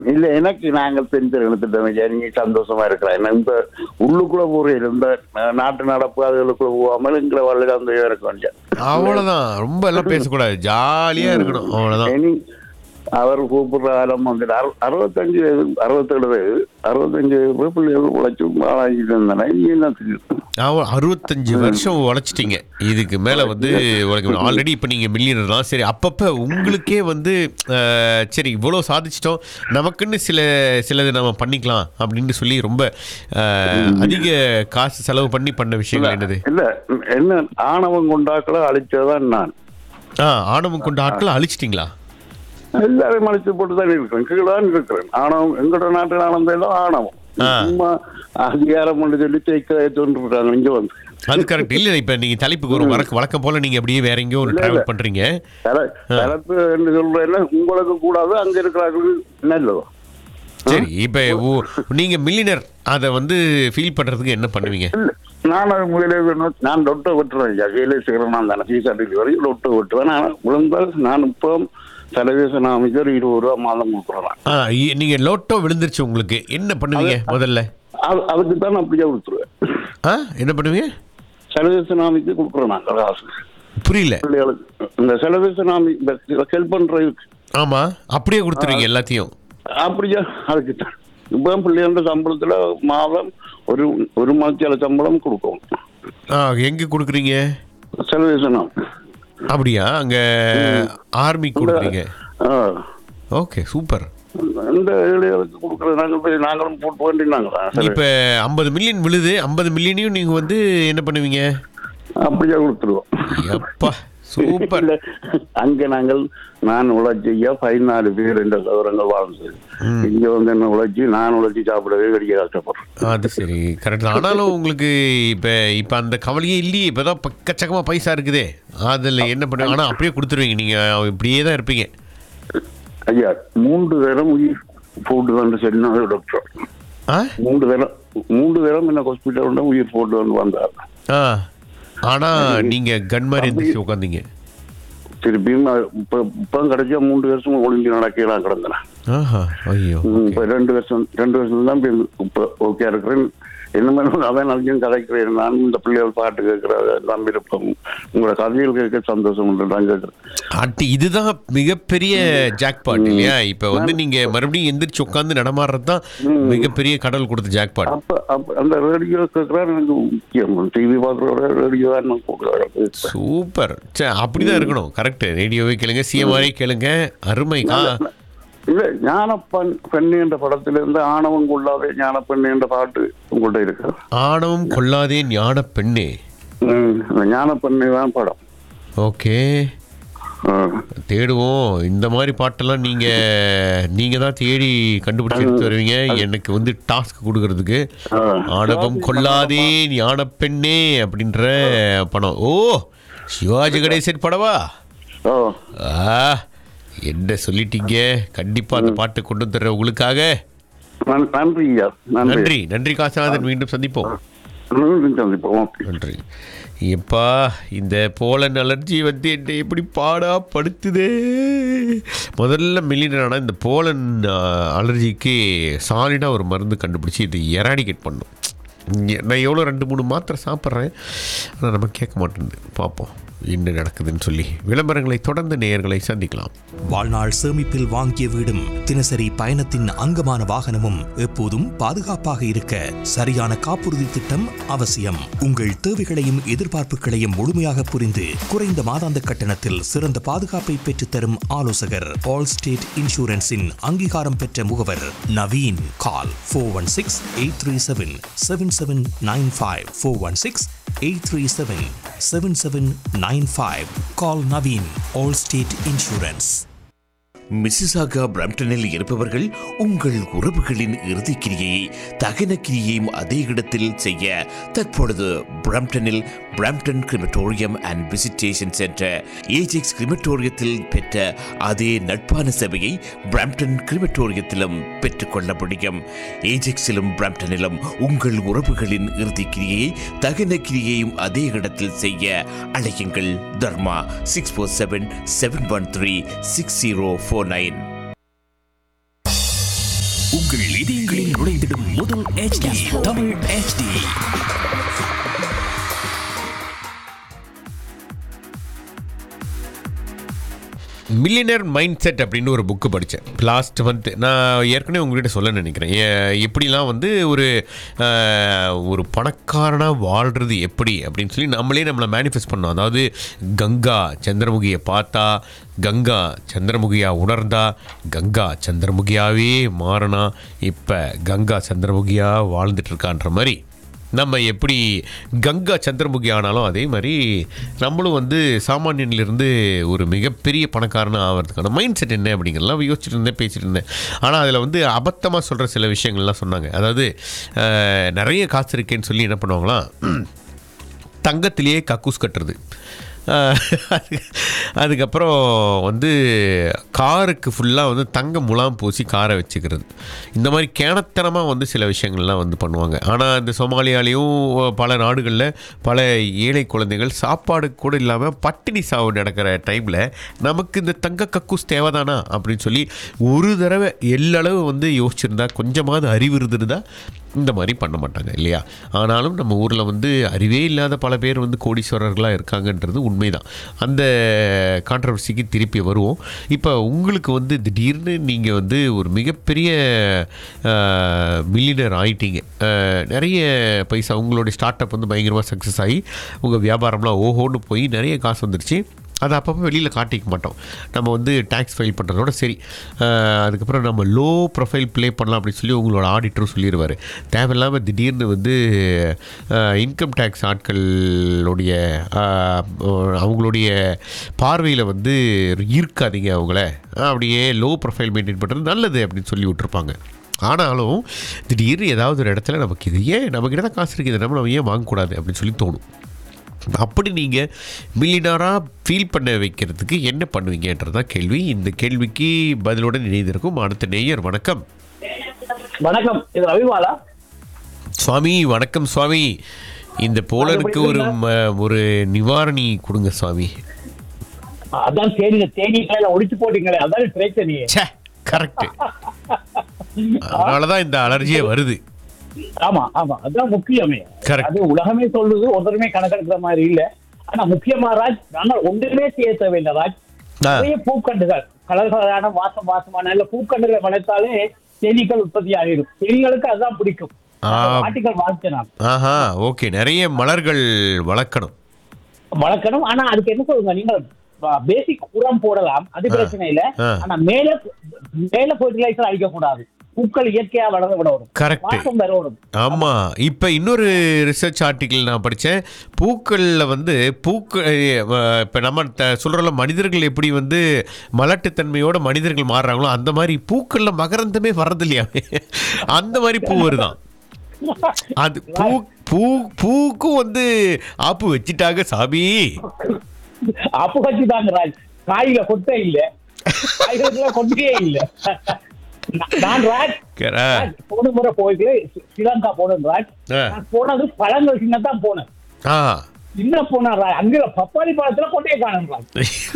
இல்ல எனக்கு நாங்கள் தெரிஞ்சிருக்கணும் நீங்க சந்தோஷமா இருக்கிறேன் இந்த உள்ளுக்குள்ள போறீங்க இந்த அஹ், நாட்டு நடப்பு அதுகளுக்குள்ள போகாமல் எங்களை வல்ல அந்த இருக்க வேண்டிய அவ்வளவுதான் ரொம்ப எல்லாம் பேசக்கூடாது ஜாலியா இருக்கணும் அவ்வளவுதான் இனி அவர் கூப்பிடுற காலம் வந்து அறு- அறுபத்தஞ்சு வயது அறுபத்தேழு வயது அறுபத்தஞ்சு வயது பிள்ளைகள் உழைச்சு ஆளாக்கிட்டு இருந்தேன் இனி என்ன தெரியும் ஆமா அறுபத்தஞ்சு வருஷம் உழைச்சிட்டீங்க இதுக்கு மேல வந்து ஆல்ரெடி இப்போ நீங்க மில்லியனர் தான் சரி அப்பப்ப உங்களுக்கே வந்து அஹ், சரி இவ்வளோ சாதிச்சிட்டோம் நமக்குன்னு சில சிலது நம்ம பண்ணிக்கலாம் அப்படின்னு சொல்லி ரொம்ப அஹ், அதிக காசு செலவு பண்ணி பண்ண விஷயங்கள் என்னது இல்ல என்ன ஆணவம் கொண்டாக்களை அழிச்சதான் நான் ஆ ஆணவம் கொண்ட ஆட்களை அழிச்சிட்டிங்களா எல்லாரையும் அழிச்சு போட்டு தான் இருக்கிறேன் கீழே தான் இருக்கிறேன் ஆணவம் எங்களோட நாட்டில் ஆனந்தம் ஆணவம் ஆ. சும்மா அதிகாரம் பண்ணி சொல்லி தேய்க்க தோன்றுறாங்க இங்க வந்து அது கரெக்ட் இல்ல இப்ப நீங்க தலைப்புக்கு ஒரு வழக்க வழக்கம் போல நீங்க அப்படியே வேற எங்கேயோ ஒரு டிராவல் பண்றீங்க தல- தலைப்பு என்று சொல்றேன்னா உங்களுக்கு கூடாது அங்க இருக்கிறார்களுக்கு நல்லதோ சரி இப்ப ஓ- நீங்க மில்லியனர் அதை வந்து ஃபீல் பண்றதுக்கு என்ன பண்ணுவீங்க இல்ல நான் அது முதலே வேணும். நான் லொட்டை விட்டுறேன் கையில செய்கிறேன் நான் தானே ஃபீஸ் அடிக்க வரைக்கும் லொட்டை விட்டுவேன் நான் விழுந்தால் நான் இப்போ தலைவேசன அமைச்சர் இருபது ரூபா மாதம் கொடுக்குறேன் ஆ, இ- நீங்க லோட்டோ விழுந்துருச்சு உங்களுக்கு என்ன பண்ணுவீங்க முதல்ல அது அதுக்கு தான் நான் அப்படியே கொடுத்துருவேன் ஆ என்ன பண்ணுவீங்க செலவேசன அமைச்சு கொடுக்குறேன் நான் காசு புரியல பிள்ளைகளுக்கு இந்த செலவேசன அமை ஹெல்ப் பண்றதுக்கு ஆமா அப்படியே கொடுத்துருவீங்க எல்லாத்தையும் அப்படியா அதுக்கு தான் இப்போ பிள்ளைகளோட சம்பளத்துல மாதம் ஒரு ஒரு மாதத்தியால சம்பளம் கொடுக்கும் ஆ எங்க கொடுக்குறீங்க செலவேசனம் அப்படியா அங்க ஆர்மி கொடுக்குறீங்க ஆ ஓகே சூப்பர் இந்த ஏழைகளுக்கு கொடுக்குறது நாங்கள் போய் நாங்களும் போட்டு வேண்டினாங்களா இப்ப ஐம்பது மில்லியன் விழுது ஐம்பது மில்லியனையும் நீங்க வந்து என்ன பண்ணுவீங்க அப்படியே கொடுத்துருவோம் எப்பா சூப்பர் இல்ல, அங்க நாங்கள் நான் உழைச்சியா பதினாலு பேர் என்ற சதுரங்கள் வாழ்ந்தது இங்க வந்து என்ன உழைச்சி நான் உழைச்சி சாப்பிடவே கிடைக்க கஷ்டப்படுறேன் அது சரி கரெக்ட் தான் ஆனாலும் உங்களுக்கு இப்ப இப்ப அந்த கவலையே இல்லையே இப்பதான் பக்கச்சக்கமா பைசா இருக்குதே அதுல என்ன பண்ணுவீங்க ஆனா அப்படியே கொடுத்துருவீங்க நீங்க இப்படியே தான் இருப்பீங்க ஐயா மூன்று தரம் உயிர் போட்டு வந்து சொன்னார் டாக்டர் ஆ மூன்று தரம் மூன்று தரம் என்ன ஹாஸ்பிட்டல் உயிர் போட்டு வந்து வந்தார் ஆ ஆனா நீங்க கன் மாதிரி எந்திரிச்சு உட்காந்தீங்க திருப்பியும் நான் இப்ப இப்ப கிடைச்சா மூன்று வருஷம் ஒளிஞ்சு நடக்கலாம் கிடந்தேன் ஆஹா ஐயோ ம், இப்ப ரெண்டு வருஷம் ரெண்டு வருஷம் தான் இப்ப இப்ப ஓகே இருக்கிறேன் என்ன மாதிரி அதான் நாளைக்கும் கதைக்கிறேன் நான் இந்த பிள்ளைகள் பாட்டு கேட்கிற தான் விருப்பம் உங்களோட கதைகள் கேட்க சந்தோஷம் உண்டு நான் கேட்கிறேன் அட்டி இதுதான் மிகப்பெரிய ஜாக்பாட் இல்லையா இப்ப வந்து நீங்க மறுபடியும் எந்திரிச்சு உட்காந்து நடமாடுறது தான் மிகப்பெரிய கடல் கொடுத்த ஜாக்பாட் அப்ப அப்ப அந்த ரேடியோ கேட்கிறா எனக்கு முக்கியம் டிவி பார்க்குற ரேடியோ தான் நான் கொடுக்குறேன் சூப்பர் சே அப்படிதான் இருக்கணும் கரெக்ட் ரேடியோவே கேளுங்க சிஎம்ஆரே கேளுங்க அருமை கா இல்ல ஞானப்பன் பெண்ணு என்ற படத்துல இருந்து ஆணவம் கொள்ளாதே ஞானப்பெண்ணு என்ற பாட்டு உங்கள்கிட்ட இருக்கு ஆணவம் கொள்ளாதே ஞான பெண்ணே ம், அந்த ஞானப்பெண்ணு தான் படம் ஓகே ஆ. தேடுவோம் இந்த மாதிரி பாட்டெல்லாம் நீங்க நீங்க தான் தேடி கண்டுபிடிச்சு எடுத்து வருவீங்க எனக்கு வந்து டாஸ்க் கொடுக்கறதுக்கு ஆ. ஆணவம் கொள்ளாதே ஞான பெண்ணே அப்படின்ற படம் ஓ சிவாஜி கணேசன் படவா ஓ ஆ என்ன சொல்லிட்டீங்க கண்டிப்பா அந்த பாட்டு கொண்டு வந்துடுற உங்களுக்காக நன்- நன்றி ஐயா நன்றி நன்றி நன்றி காசநாதன் மீண்டும் சந்திப்போம் மீண்டும் சந்திப்போம் ஓகே நன்றி எப்பா இந்த போலன் அலர்ஜி வந்து என்னை எப்படி பாடா படுத்துதே முதல்ல மில்லியனான இந்த போலன் அலர்ஜிக்கு சாலிடாக ஒரு மருந்து கண்டுபிடிச்சி இது எராடிகேட் பண்ணும் இங்க நான் எவ்வளோ ரெண்டு மூணு மாத்திரை சாப்பிட்றேன் ஆனால் நம்ம கேட்க மாட்டேங்குது பார்ப்போம் என்ன நடக்குதுன்னு சொல்லி விளம்பரங்களை தொடர்ந்து நேயர்களை சந்திக்கலாம் வாழ்நாள் சேமிப்பில் வாங்கிய வீடும் தினசரி பயணத்தின் அங்கமான வாகனமும் எப்போதும் பாதுகாப்பாக இருக்க சரியான காப்புறுதி திட்டம் அவசியம் உங்கள் தேவைகளையும் எதிர்பார்ப்புகளையும் முழுமையாக புரிந்து குறைந்த மாதாந்த கட்டணத்தில் சிறந்த பாதுகாப்பை பெற்றுத்தரும் ஆலோசகர் ஆல் ஸ்டேட் இன்சூரன்ஸின் அங்கீகாரம் பெற்ற முகவர் Naveen call four one six eight three seven seven seven nine five four one six 837-7795. Call Naveen, Allstate Insurance. Mississauga பிரம்டனில் இருப்பவர்கள் உங்கள் உறவுகளின் இறுதிக்கிரியை தகன கிரியையும் அதே இடத்தில் செய்ய தற்பொழுது பிரம்டனில் Brampton crematorium and visitation centre Ajax கிரிமட்டோரியத்தில் பெற்ற அதே நட்பான சேவையை பிரம்டன் கிரிமட்டோரியத்திலும் பெற்றுக்கொள்ள முடியும் ஏஜெக்ஸிலும் பிரம்டனிலும் உங்கள் உறவுகளின் இறுதிக்கிரியை தகன கிரியையும் அதே இடத்தில் செய்ய அழையுங்கள் Dharma six four seven seven one three six zero four nine உங்கள் இதயங்களில் நுழைந்திடும் முதல் HD Tamil HD millionaire mind set அப்படின்னு ஒரு புக்கு படித்தேன் லாஸ்ட் மந்த் நான் ஏற்கனவே உங்ககிட்ட சொல்ல நினைக்கிறேன் ஏ- எப்படிலாம் வந்து ஒரு அஹ், ஒரு பணக்காரனாக வாழ்கிறது எப்படி அப்படின்னு சொல்லி நம்மளே நம்மளை மேனிஃபெஸ்ட் பண்ணோம் அதாவது கங்கா சந்திரமுகியை பார்த்தா கங்கா சந்திரமுகியா உணர்ந்தா கங்கா சந்திரமுகியாவே மாறினா இப்போ கங்கா சந்திரமுகியா வாழ்ந்துட்டு இருக்கான்ற மாதிரி நம்ம எப்படி கங்கா சந்திரமுகி ஆனாலும் அதே மாதிரி நம்மளும் வந்து சாமானியனிலிருந்து ஒரு மிகப்பெரிய பணக்காரனாக ஆகிறதுக்கான மைண்ட் செட் என்ன அப்படிங்கிறலாம் யோசிச்சுட்டு இருந்தேன் பேசிட்டு இருந்தேன் ஆனால் அதில் வந்து அபத்தமாக சொல்கிற சில விஷயங்கள்லாம் சொன்னாங்க அதாவது அஹ், நிறைய காசு இருக்கேன்னு சொல்லி என்ன பண்ணுவாங்களாம் தங்கத்திலேயே கக்கூஸ் கட்டுறது அஹ், அது- அதுக்கப்புறம் வந்து காருக்கு ஃபுல்லாக வந்து தங்க முலாம் பூசி காரை வச்சுக்கிறது இந்த மாதிரி கேணத்தனமாக வந்து சில விஷயங்கள்லாம் வந்து பண்ணுவாங்க ஆனால் இந்த சோமாலியாலேயும் பல நாடுகளில் பல ஏழை குழந்தைகள் சாப்பாடு கூட இல்லாமல் பட்டினி சாவு நடக்கிற டைமில் நமக்கு இந்த தங்க கக்கூஸ் தேவைதானா அப்படின்னு சொல்லி ஒரு தடவை எல்லளவு வந்து யோசிச்சிருந்தா கொஞ்சமாவது அறிவு இருந்திருந்தா இந்த மாதிரி பண்ண மாட்டாங்க இல்லையா ஆனாலும் நம்ம ஊரில் வந்து அறிவே இல்லாத பல பேர் வந்து கோடீஸ்வரர்களாக இருக்காங்கன்றது உண்மைதான் அந்த கான்ட்ரவர்சிக்கு திருப்பி வருவோம் இப்போ உங்களுக்கு வந்து திடீர்னு நீங்கள் வந்து ஒரு மிகப்பெரிய மில்லியனர் ஆயிட்டீங்க அஹ், நிறைய பைசா உங்களுடைய ஸ்டார்ட் அப் வந்து பயங்கரமாக சக்ஸஸ் ஆகி உங்கள் வியாபாரம்லாம் ஓஹோன்னு போய் நிறைய காசு வந்துருச்சு அதை அப்பப்போ வெளியில் காட்டிக்க மாட்டோம் நம்ம வந்து டேக்ஸ் ஃபைல் பண்ணுறதோட சரி அஹ், அதுக்கப்புறம் நம்ம லோ ப்ரொஃபைல் ப்ளே பண்ணலாம் அப்படின்னு சொல்லி உங்களோட ஆடிட்டரும் சொல்லிடுவார் தேவையில்லாமல் திடீர்னு வந்து இன்கம் டேக்ஸ் ஆட்களுடைய அஹ், அவங்களுடைய பார்வையில் வந்து ஈர்க்காதீங்க அவங்கள அப்படியே லோ ப்ரொஃபைல் மெயின்டைன் பண்ணுறது நல்லது அப்படின்னு சொல்லி விட்டுருப்பாங்க ஆனாலும் திடீர்னு ஏதாவது ஒரு இடத்துல நமக்கு இது ஏன் நம்மக்கிட்ட தான் காசு இருக்குது இதை நம்ம நம்ம ஏன் வாங்கக்கூடாது அப்படின்னு சொல்லி தோணும் அப்படி நீங்கள் மில்லியனராக ஃபீல் பண்ண வைக்கிறதுக்கு என்ன பண்ணுவீங்கன்றதான் கேள்வி இந்த கேள்விக்கு பதிலுடன் இணைந்திருக்கும் அடுத்த நேயர் வணக்கம் வணக்கம் இது ரவிமாலா சுவாமி வணக்கம் சுவாமி இந்த போலனுக்கு ஒரு ம- ஒரு நிவாரணி கொடுங்க சுவாமி அதான் தேனி தேனீக்களை ஒடிச்சு போட்டீங்களே அதான் பிரச்சனையே ச்சே கரெக்ட் அதனால தான் இந்த அலர்ஜியே வருது ஆமா ஆமா அதான் முக்கியமே Correct. அது உலகமே சொல்லுது ஒருத்தருமே கணக்கெடுக்கிற மாதிரி இல்ல ஆனா முக்கியமா ராஜ் நாங்கள் ஒன்றுமே செய்ய தேவையில்லை ராஜ் ஆ. நிறைய பூக்கண்டுகள் கலர் கலரான வாசம் வாசமான நல்ல பூக்கண்டுகளை வளர்த்தாலே தேனீக்கள் உற்பத்தி ஆகிடும் தேனீகளுக்கு அதுதான் பிடிக்கும் ஆ. ஆர்டிகல் வாழ்க்கை நான் ஆஹா ஓகே நிறைய மலர்கள் வளர்க்கணும் வளர்க்கணும் ஆனா அதுக்கு என்ன சொல்லுங்க நீங்க பேசிக் உரம் போடலாம் அது பிரச்சனை இல்ல ஆ. ஆனா மேல மேல ஃபர்டிலைசர் அடிக்க கூடாது பூக்கள் இயற்கையா வளர விட வரும் Correct. வாசம் வர வரும் ஆமாம் இப்போ இன்னொரு ரிசர்ச் ஆர்டிக்கிள் நான் படித்தேன் பூக்களில் வந்து பூக்கள் இப்போ நம்ம த சொல்கிறோம்ல மனிதர்கள் எப்படி வந்து மலட்டுத்தன்மையோட மனிதர்கள் மாறுறாங்களோ அந்த மாதிரி பூக்களில் மகரந்தமே வர்றது இல்லையா அந்த மாதிரி பூ வருதான் அது பூ பூ பூக்கும் வந்து ஆப்பு வச்சிட்டாங்க சாமி அப்ப வச்சுதாங்க ராஜ் காயில கொட்டை இல்ல காய்கறில கொட்டையே இல்ல நான் நான் ராஜ் கரா. ராஜ், போன முறை போய்க்கல ஸ்ரீலங்கா போனேன் ராஜ் ஆ. நான் போனது பழங்கள் சின்னதான் போனேன் ஆ சின்ன போனா ராஜ் அங்க பப்பாளி பழத்துல கொட்டையை காணும் ராஜ்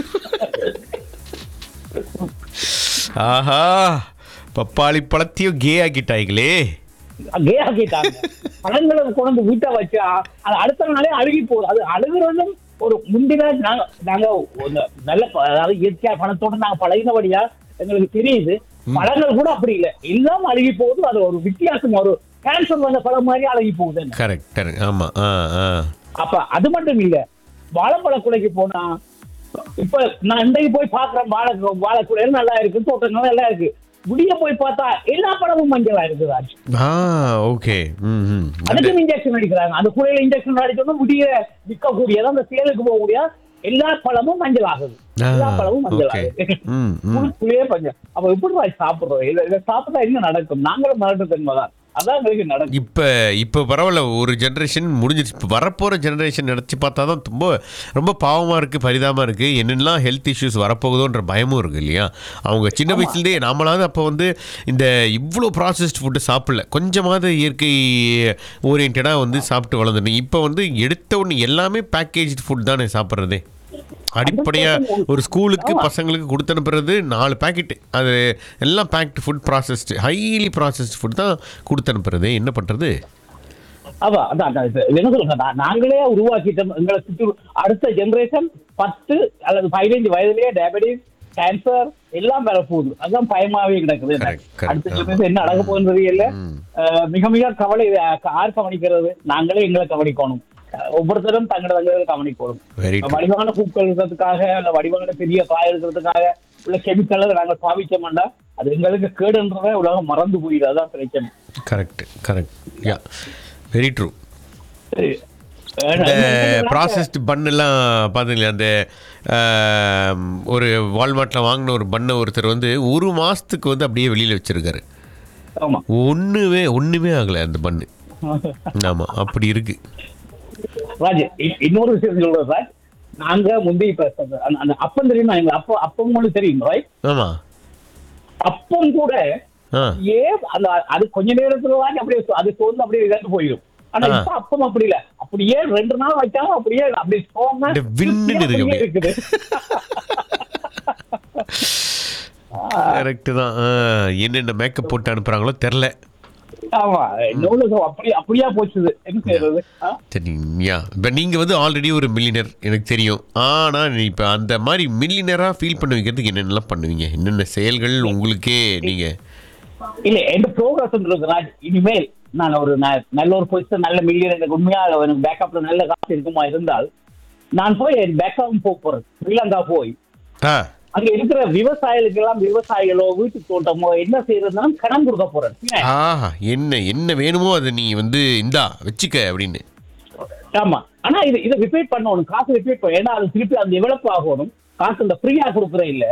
ஆஹா பப்பாளி பழத்தையும் கே ஆக்கிட்டாங்களே கே ஆக்கிட்டாங்க பழங்களை கொண்டு வந்து வீட்டை வச்சா அது அடுத்த நாளே அழுகி போகுது அது அழுகுறதும் ஒரு முந்தின நாங்க நாங்க ஒரு நல்ல ப- அதாவது இயற்கையா பணத்தோட நாங்க பழகினபடியா எங்களுக்கு தெரியுது பழங்கள் கூட அப்படி இல்லை எல்லாம் அழுகி போகுது அது ஒரு வித்தியாசம் ஒரு கேன்சர் வந்த பழம் மாதிரி அழுகி போகுது கரெக்ட் கரெக்ட் ஆமாம் ஆ ஆ அப்ப அது மட்டும் இல்ல வாழைப்பழ குலைக்கு போனா இப்ப நான் இன்றைக்கு போய் பாக்குறேன் வாழை வாழைக்குலை நல்லா இருக்கு தோட்டங்கள் நல்லா இருக்கு விடிய போய் பார்த்தா எல்லா பழமும் மஞ்சளா இருக்கு ராஜ் ஆ ஓகே ம் ம் அதுக்கும் இன்ஜெக்ஷன் அடிக்கிறாங்க அந்த குழையில இன்ஜெக்ஷன் அடிச்சோம்னா முடிய விற்கக்கூடியது அந்த சேலுக்கு போகக்கூடிய எல்லா பழமும் மஞ்சள் ஆகுது ஆ, எல்லா பழமும் மஞ்சள் okay. ஆகுது ம், ம். புளியே பஞ்சம் அப்ப எப்படி ராஜ் சாப்பிடுறோம் இதை இதை சாப்பிட்டா என்ன நடக்கும் நாங்களும் மரட்டு தன்மைதான் அதான் எங்களுக்கு நடக்கும் இப்போ இப்போ பரவாயில்ல ஒரு ஜென்ரேஷன் முடிஞ்சிருச்சு இப்போ வரப்போகிற ஜென்ரேஷன் நினச்சி பார்த்தா தான் ரொம்ப ரொம்ப பாவமாக இருக்குது பரிதாபமாக இருக்குது என்னென்னலாம் ஹெல்த் இஷ்யூஸ் வரப்போகுதோன்ற பயமும் இருக்குது இல்லையா அவங்க சின்ன வயசுலேருந்தே நாமளாவது அப்போ வந்து இந்த இவ்வளோ ப்ராசஸ்ட் ஃபுட்டு சாப்பிடல கொஞ்சமாவது இயற்கை ஓரியன்டாக வந்து சாப்பிட்டு வளர்ந்துட்டு இப்போ வந்து எடுத்த உடனே எல்லாமே பேக்கேஜ் ஃபுட் தானே சாப்பிட்றதே அடிப்படையாக 100% ஒரு ஸ்கூலுக்கு ஆமா. பசங்களுக்கு கொடுத்து அனுப்புறது நாலு பேக்கெட் அது எல்லாம் packed food processed highly processed food தான் கொடுத்து அனுப்புறது என்ன பண்ணுறது அதான் அதான் அதான் இது என்ன சொல்லுங்க நா- நாங்களே உருவாக்கிட்டோம் எங்களை சுற்றி அடுத்த ஜெனரேஷன் பத்து அல்லது பதினைஞ்சு வயதுலயே டயபெட்டிஸ் கேன்சர் எல்லாம் வர போகுது அதான் பயமாவே கிடக்குது Correct, correct. அடுத்த ஜெனரேஷன் என்ன நடக்க போகுன்றது இல்ல அஹ், மிக மிக கவலை இது, அஹ், யார் கவனிக்கிறது நாங்களே எங்களை கவனிக்கணும் அஹ், ஒவ்வொருத்தரும் தங்களை தங்களை கவனிக்கணும் Very true. வடிவான பூக்கள் இருக்கிறதுக்காக இல்ல வடிவான பெரிய காய் இருக்கிறதுக்காக உள்ள கெமிக்கலை நாங்கள் பாவிச்சோம்னா அது எங்களுக்கு கேடுன்றதை உலகம் மறந்து போயிடுது அதான் பிரச்சனை correct correct yeah very true சரி. இந்த அஹ், ப்ராசஸ்டு பண்ணெல்லாம் பார்த்தீங்களா அந்த ஆம், ஒரு வால்மார்ட்டில் வாங்கின ஒரு பண்ணை ஒருத்தர் வந்து ஒரு மாதத்துக்கு வந்து அப்படியே வெளியில் வச்சுருக்காரு ஆமா ஒன்றுமே ஒன்றுமே ஆகலை அந்த பண்ணு ஆமாம் அப்படி இருக்குது ராஜ் இ- இன்னொரு விஷயம் சொல்றேன் ராஜ் நாங்க முந்தைய இப்ப அந்த- அந்த அப்பம் தெரியுமா எங்க அப்பம் அப்பம் ஒண்ணு தெரியும் ராய் ஆமாம் அப்பம் கூட ஆ ஏன் அந்த அது கொஞ்ச நேரத்துல தான் அப்படியே சோ- அது சோர்ந்து அப்படியே இழந்து போயிடும் ஆனா ஆ. இப்ப அப்பம் அப்படி இல்ல அப்படியே ரெண்டு நாள் வைக்காம அப்படியே அப்படியே சோம இந்த விண்ணுன்னு இருக்கு அப்படியே. இருக்குது கரெக்டு தான் ஆ, என்னென்ன மேக்கப் போட்டு அனுப்புகிறாங்களோ தெரில ஆமா இன்னொன்னு சொ- அப்படி அப்படியா போச்சுது என்ன செய்யறது ஆ? சரி யா இப்போ நீங்கள் வந்து ஆல்ரெடி ஒரு மில்லினர் எனக்கு தெரியும் ஆனால் இப்போ அந்த மாதிரி மில்லினராக ஃபீல் பண்ண வைக்கிறதுக்கு என்னென்னலாம் பண்ணுவீங்க என்னென்ன செயல்கள் உங்களுக்கே நீங்கள் இல்ல எந்த ப்ரோக்ரஸ் இருக்கு ராஜ் இனிமேல் நான் ஒரு ந- நல்ல ஒரு பொசிஷன் நல்ல மில்லியன் எனக்கு உண்மையா எனக்கு பேக்கப்ல நல்ல காசு இருக்குமா இருந்தால் நான் போய் பேக்கப் போக போறேன் ஸ்ரீலங்கா போய் ஆ அங்க இருக்கிற விவசாயிகளுக்கு எல்லாம் விவசாயிகளோ வீட்டு தோட்டமோ என்ன செய்யறதுனா கடன் கொடுக்க போறேன் ஆஹா என்ன என்ன வேணுமோ அதை நீ வந்து இந்தா வச்சுக்க அப்படின்னு ஆமா ஆனா இது இதை ரிப்பீட் பண்ணணும் காசு ரிப்பீட் பண்ண ஏன்னா அது திருப்பி அந்த டெவலப் ஆகணும் காசு இந்த ஃப்ரீயா கொடுக்குற இல்ல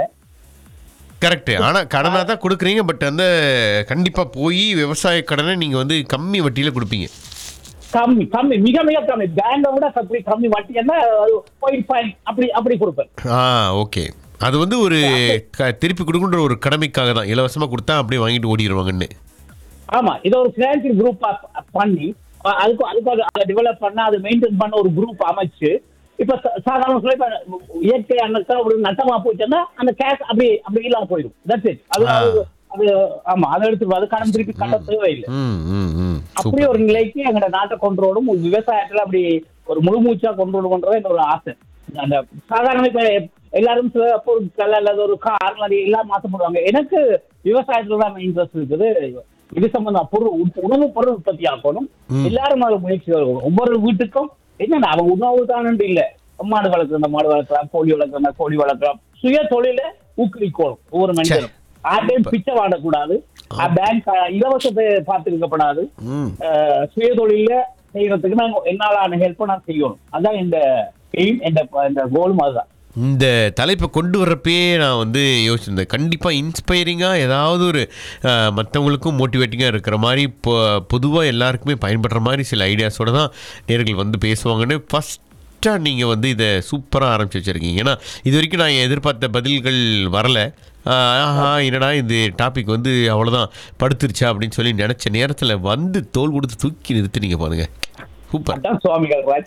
கரெக்ட் ஆனால் கடனாக தான் கொடுக்குறீங்க பட் அந்த கண்டிப்பாக போய் விவசாய கடனை நீங்கள் வந்து கம்மி வட்டியில் கொடுப்பீங்க கம்மி கம்மி மிக மிக கம்மி பேங்கை விட அப்படி கம்மி வட்டி என்ன பாயிண்ட் பாயிண்ட் அப்படி அப்படி கொடுப்பேன் ஆ ஓகே அது வந்து ஒரு க திருப்பி கொடுக்குன்ற ஒரு கடமைக்காக தான் இலவசமாக கொடுத்தா அப்படியே வாங்கிட்டு ஓடிடுவாங்கன்னு ஆமா இதை ஒரு பினான்சியல் குரூப் பண்ணி அஹ் அதுக்கு அதுக்கு அது- அதை டெவலப் பண்ண அதை மெயின்டைன் பண்ண ஒரு குரூப் அமைச்சு இப்ப சா- சாதாரண சொல்ல இப்ப இயற்கை அன்னத்தை ஒரு நட்டமா போச்சுன்னா அந்த கேஷ் அப்படி அப்படி இல்லாம போயிடும் தட்ஸ் இட் அது ஆ. அது- அது ஆமா அதை எடுத்து அது கடன் திருப்பி கட்ட தேவையில்லை ம் ம் ம் அப்படி சூப்பர் ஒரு நிலைக்கு எங்களோட நாட்டை கொண்டு வரும் ஒரு விவசாயத்துல அப்படி ஒரு முழு மூச்சா கொண்டு வரணும்ன்றது என்னோட ஆசை அந்த சாதாரண இப்ப எல்லாரும் சில பொருட்கள் அல்லது ஒரு கார் அது எல்லாம் மாற்றப்படுவாங்க எனக்கு விவசாயத்துல தான் இன்ட்ரெஸ்ட் இருக்குது இது சம்பந்தம் பொருள் உண- உணவு பொருள் உற்பத்தி ஆக்கணும் எல்லாரும் அது முயற்சி எடுக்கணும். ஒவ்வொரு வீட்டுக்கும் என்ன அவன் உணவு தான் இல்ல மாடு வளர்க்குற மாடு வளர்க்கலாம் கோழி வளர்க்குற கோழி வளர்க்கலாம் சுய தொழில ஊக்குவிக்கணும் ஒவ்வொரு மனிதனும் ஆட்டையும் பிச்சை வாடக்கூடாது பேங்க் இலவசத்தை பார்த்துக்கப்படாது ம் அஹ் சுய தொழில செய்யறதுக்கு நான் என்னாலான ஹெல்ப் நான் செய்யணும் அதான் இந்த எய்ம் இந்த இந்த கோலும் அதுதான் இந்த தலைப்பை கொண்டு வர்றப்பயே நான் வந்து யோசிச்சிருந்தேன் கண்டிப்பாக இன்ஸ்பைரிங்காக ஏதாவது ஒரு அஹ், மற்றவங்களுக்கும் மோட்டிவேட்டிங்காக இருக்கிற மாதிரி இப்போ பொதுவாக எல்லாருக்குமே பயன்படுற மாதிரி சில ஐடியாஸோடு தான் நேர்கள் வந்து பேசுவாங்கன்னு ஃபஸ்ட்டாக நீங்கள் வந்து இதை சூப்பராக ஆரம்பிச்சு வச்சுருக்கீங்க ஏன்னா இது வரைக்கும் நான் எதிர்பார்த்த பதில்கள் வரல ஆஹ், ஆஹா என்னடா இந்த டாபிக் வந்து அவ்வளோதான் படுத்துருச்சா அப்படின்னு சொல்லி நினச்ச நேரத்தில் வந்து தோல் கொடுத்து தூக்கி நிறுத்தினீங்க பாருங்க சூப்பர் அதான் சுவாமிகள் ராஜ்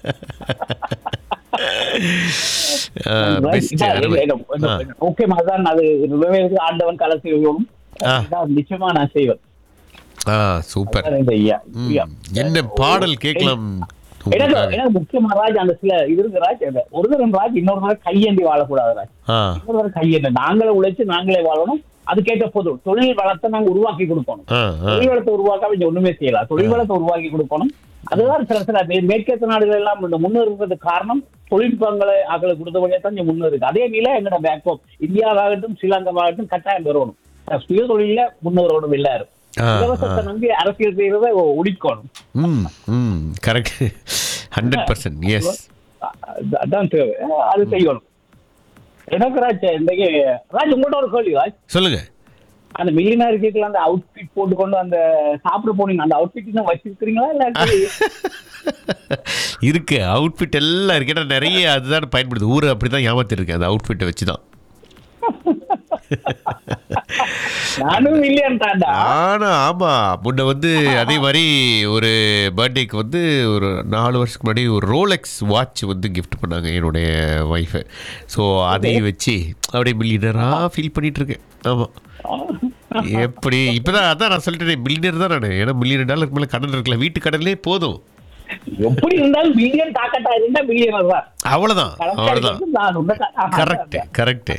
பெஸ்ட் ஓகே அதான் அது நிறைவேறது ஆண்டவன் கலை செய்யணும் ஆ. அதான் நிச்சயமா நான் செய்வேன் ஆ சூப்பர் அதான் இந்த ஐயா ம். ஐயா. என்ன பாடல் கேட்கலாம் எனக்கு உங்களுக்காக? எனக்கு முக்கியமா ராஜ் அந்த சில இது இருக்கு ராஜ் அந்த ஒரு தரம் ராஜ் இன்னொரு தடவை கையேந்தி வாழக்கூடாது ராஜ் ஆ இன்னொரு தடவை கையேந்தி நாங்களே உழைச்சு நாங்களே வாழணும் அதுக்கேற்ற பொது தொழில் வளத்தை நாங்க உருவாக்கி கொடுக்கணும் ஆ ஆ தொழில் வளத்தை உருவாக்காம இங்க ஒண்ணுமே செய்யலாம் தொழில் வளத்தை உருவாக்கி கொடுக்கணும் அதுதான் சில சில மே- மேற்கத்திய நாடுகள் எல்லாம் இந்த முன்னேறுறதுக்கு காரணம் தொழில்நுட்பங்களை ஆக்களை கொடுத்த வழியா தான் இங்க முன்னேறுக்கு அதே நிலை எங்களோட பேக்கப் இந்தியாவாகட்டும் ஸ்ரீலங்காவாகட்டும் கட்டாயம் பெறணும் சுய தொழில முன்னேறணும் எல்லாரும் ஆ, இலவசத்தை நம்பி அரசியல் செய்யறதை ஒழிக்கணும் ம் ம் கரெக்ட் ஹண்ட்ரட் பர்சன்ட் எஸ் அ- அதான் தேவை அது செய்யணும் எனக்கு ராஜ் இன்றைக்கு ராஜ் உங்கள்கிட்ட ஒரு கேள்வி ராஜ் சொல்லுங்க அந்த மில்லியனர் கேட்கல அந்த அவுட்ஃபிட் போட்டுக்கொண்டு அந்த சாப்பிட போனீங்க அந்த அவுட்ஃபிட் இன்னும் வச்சிருக்கிறீங்களா இல்லாட்டி இருக்கு அவுட்ஃபிட் எல்லாம் இருக்கு ஏன்னா நிறைய அதுதான் பயன்படுது ஊரை அப்படி தான் ஏமாத்திருக்கேன் அந்த அவுட்ஃபிட்டை வச்சு தான் நானும் மில்லியன் தாண்டா ஆனா ஆமா முன்ன வந்து அதே மாதிரி ஒரு பர்த்டேக்கு வந்து ஒரு நாலு வருஷத்துக்கு முன்னாடி ஒரு ரோலெக்ஸ் வாட்ச் வந்து கிஃப்ட் பண்ணாங்க என்னுடைய ஒய்ஃபு ஸோ அதையும் வச்சு அப்படியே மில்லியனராக ஃபீல் பண்ணிட்டு இருக்கேன் ஆமாம் எப்படி இப்போதான் அதான் நான் சொல்லிட்டேன் மில்லியனர் தான் நான் ஏன்னா மில்லியன் டாலருக்கு மேலே கடன் இருக்கல வீட்டு கடன்லே போதும் எப்படி இருந்தாலும் மில்லியன் தாக்கட்டா இருந்தா மில்லியனர் தான் அவ்வளோதான் அவ்வளோதான் கணக்காடி நான் உண்மை தான். ஆஹா, கரெக்டு கரெக்டு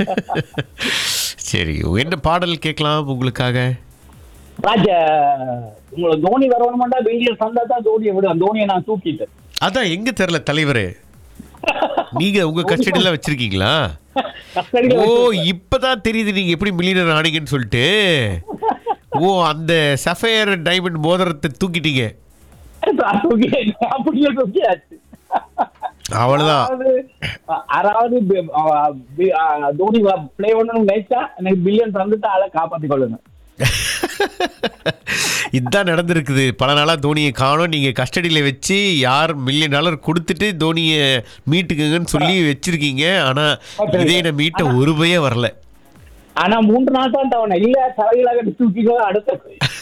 சரி என்ன பாடல் கேட்கலாம் உங்களுக்காக ராஜ உங்களுக்கு தோனி வரணுமாண்டா மில்லியன் சந்தா தான் தோனியை விடுவேன் தோனியை நான் தூக்கிட்டேன் அதான் எங்க தெரியல தலைவரே நீங்க உங்க கஸ்டடியில வச்சிருக்கீங்களா கஸ்டடியில ஓ வச்சிருக்கேன். இப்பதான் தெரியுது நீங்க எப்படி மில்லியனர் ஆனீங்கன்னு சொல்லிட்டு ஓ அந்த சஃபயர் டைமண்ட் மோதிரத்தை தூக்கிட்டீங்க நான் தூக்கிட்டேன். அப்படியே தூக்கியாச்சு அவ்வளவுதான் அதாவது, அதாவது பி- ஆ, பி- ஆ, தோனி பிளே பண்ணணும்னு நினைச்சா எனக்கு பில்லியன் தந்துட்டு ஆளை காப்பாத்தி கொள்ளுங்க இதுதான் நடந்திருக்குது பல நாளாக தோனியை காணோம் நீங்கள் கஸ்டடியில் வச்சு யார் மில்லியன் டாலர் கொடுத்துட்டு தோனியை மீட்டுக்குங்கன்னு சொல்லி வச்சிருக்கீங்க ஆனால் இதே நான் மீட்ட ஒரு பையே வரல ஆனா மூன்று நாள் தான் தவணை இல்ல தலையிலாக தூக்கிக்கோ அடுத்த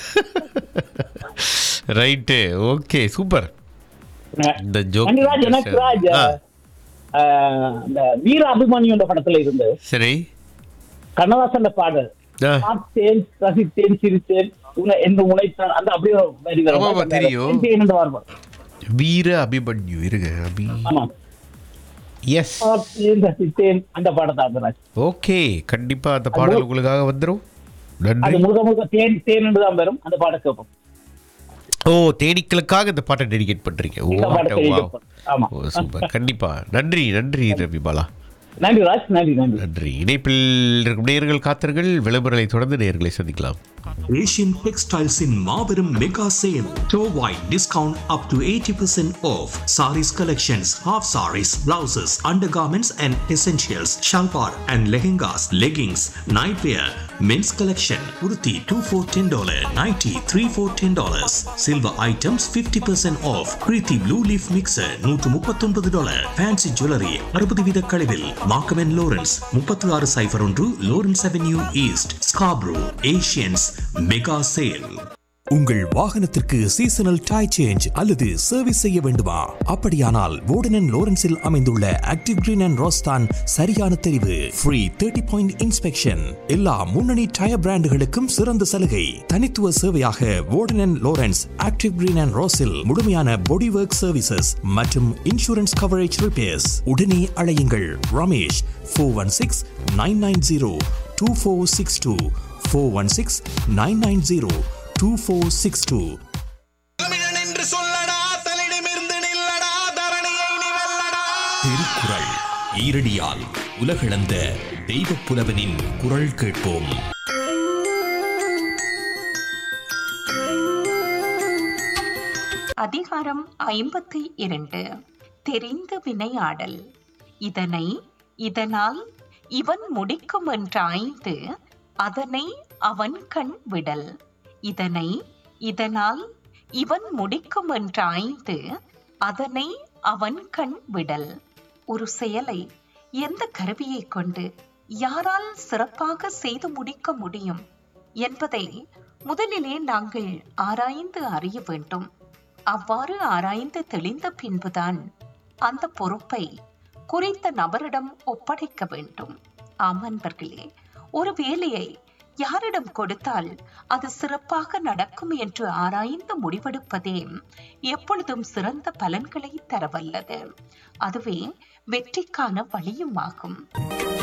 ரைட்டு ஓகே சூப்பர் இந்த joke மணிராஜ் எனக்கு ராஜ் ஆ. ஆ, இந்த வீர அபிமானியோட படத்துல இருந்து சரி கண்ணதாசன் பாடல் ஆ. பார்த்தேன் ரசித்தேன் சிரித்தேன் உன்னை என்று உழைத்தான் அந்த அப்படியே ஒரு வரி வரும். ஆமா, ஆமா, தெரியும். என் செய்யணும் இந்த வார்த்தை. வீர அபிமன்யு இருங்க அபி ஆமா எஸ் பார்த்தேன் ரசித்தேன் அந்த பாடத்தை அந்த ராஜ் ஓகே கண்டிப்பா அந்த பாடல் உங்களுக்காக வந்துடும் அது நன்றி முழுக்க முழுக்க தேன் தேன் என்று தான் வரும் அந்த பாடம் கேட்போம் ஓ தேனீக்களுக்காக இந்த பாட்டை டெடிகேட் பண்றீங்க ஓ இந்த பாடத்தை wow. கேட்போம். ஆமா ஓ சூப்பர் கண்டிப்பா நன்றி நன்றி ரவி பாலா நன்றி ராஜ் நன்றி நன்றி நன்றி இணைப்பில் இருக்கும் நேயர்கள் காத்தர்கள் விளம்பரங்களை தொடர்ந்து நேயர்களை சந்திக்கலாம் ஏஷியன் டெக்ஸ்டைல்ஸின் மாபெரும் மெகா சேல் டோவாய் discount up to eighty percent off sarees collections half sarees blouses undergarments and essentials salwar and lehengas leggings night wear men's collection உருத்தி two four ten dollar nighty three four ten dollars silver items fifty percent off Preethi blue leaf mixer நூற்று முப்பத்தொன்பது dollar fancy jewellery அறுபது வீத கழிவில் மார்க்கமென் Lawrence முப்பத்தி ஆறு cipher ஒன்று Lawrence avenue east Scarborough Asians mega sale உங்கள் வாகனத்திற்கு சீசனல் டை சேஞ்ச் அல்லது சர்வீஸ் செய்ய வேண்டுமா அப்படியானால் வோர்டன் லோரன்ஸில் அமைந்துள்ள ஆக்டிவ் கிரீன் அண்ட் ரோஸ்தான் சரியான தெரிவு ஃப்ரீ தேர்ட்டி பாயிண்ட் இன்ஸ்பெக்ஷன் எல்லா முன்னணி டயர் பிராண்டுகளுக்கும் சிறந்த சலுகை தனித்துவ சேவையாக Warden Lawrence Active Green and ரோஸில் முழுமையான பாடி ஒர்க் சர்வீசஸ் மற்றும் இன்சூரன்ஸ் கவரேஜ் ரிப்பேர்ஸ் உடனே அழையுங்கள் Ramesh four one six nine nine zero two four six two four one six nine nine zero two four six two தமிழன் என்று சொல்லடா தலிடமிருந்து நில்லடா தரணியை நீ வெல்லடா திருக்குறள் ஈரடியால் உலகளந்த தெய்வப் புலவனின் குரல் கேட்போம் அதிகாரம் ஐம்பத்தி இரண்டு தெரிந்து வினையாடல் இதனை இதனால் இவன் முடிக்கும் என்றாய்ந்து அதனை அவன் கண் விடல் இதனை இதனால் இவன் முடிக்கும் என்றாய்ந்து அதனை அவன் கண் விடல் ஒரு செயலை எந்த கருவியை கொண்டு யாரால் சிறப்பாக செய்து முடிக்க முடியும் என்பதை முதலிலே நாங்கள் ஆராய்ந்து அறிய வேண்டும் அவ்வாறு ஆராய்ந்து தெளிந்த பின்புதான் அந்த பொறுப்பை குறித்த நபரிடம் ஒப்படைக்க வேண்டும் ஆம் அன்பர்களே ஒரு வேலையை யாரிடம் கொடுத்தால் அது சிறப்பாக நடக்கும் என்று ஆராய்ந்து முடிவெடுப்பதே எப்பொழுதும் சிறந்த பலன்களை தரவல்லது அதுவே வெற்றிக்கான வழியும் ஆகும்